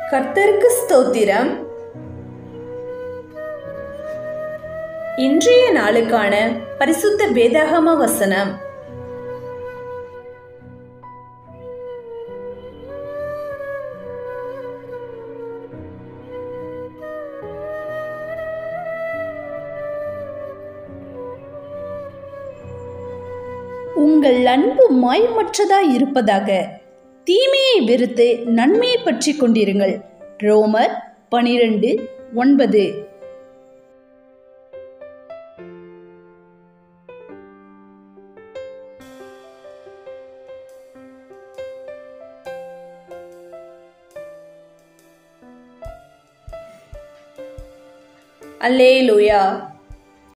கர்த்தருக்கு ஸ்தோத்திரம் இன்றைய நாளுக்கான பரிசுத்த வேதாகம வசனம் உங்கள் அன்பு மாயமற்றதாய் இருப்பதாக தீமையை வெறுத்து நன்மையை பற்றி கொண்டிருங்கள் ரோமர் பனிரெண்டு ஒன்பது அல்லேலூயா